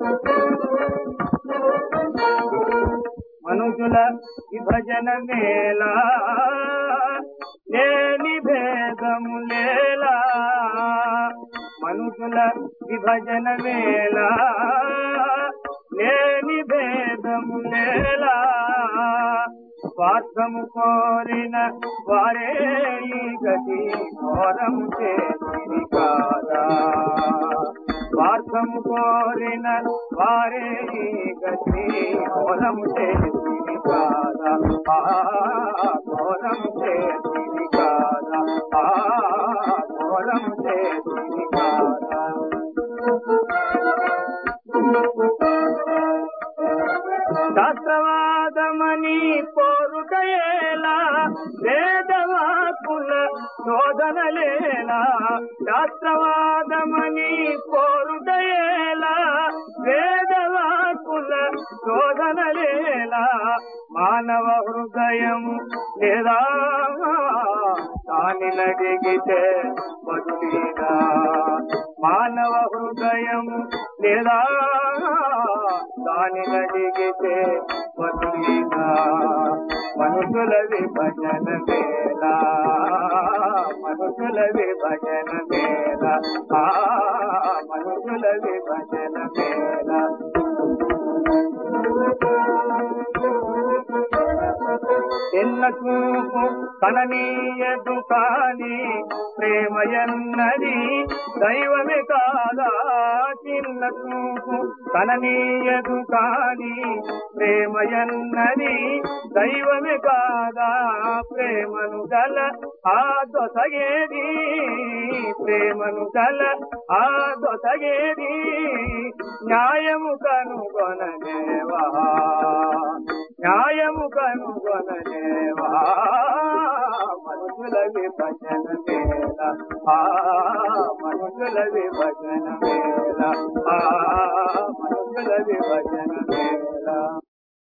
మనుషుల విభజన మేలా లేని భేదము లేలా మనుషుల విభజన మేలా లేని భేదము లేలా స్వార్థము కోరిన వారే ఈ గతి ఘోరం చేసి కాదా స్వార్థము కోరిన వారే ఈ గతి ఘోరం చేసి కాదా ఆ, ఘోరం చేసి కాదా ఆ, ఘోరం చేసి కాదా శాస్త్రవాదమని పోరుటయేలా వేదవాకుల శోధనలేలా శాస్త్రవాదమని పోరుటయేలా వేదవాకుల శోధనలేలా మానవ హృదయం లేదా దాని నడిగితే బదులీగా మానవ హృదయం లేదా దాని నడిగితే బదులీగా మనుషుల విభజన మేలా మనుషుల విభజన మేలా ఆ మనుషుల విభజన మేలా ఎన్న చూపు కననీయదు కాని ప్రేమయన్నది దైవమే కాదా చిన్న చూపు కననీయదు కాని ప్రేమయన్నది దైవమే కాదా ప్రేమను గల ఆ దొసగేది ప్రేమను గల ఆ దొసగేది న్యాయము కనుగొననేవా న్యాయము కనుగొననేవా మనుషుల విభజన మేల ఆ మనుషుల విభజన మేల ఆ మనుషుల విభజన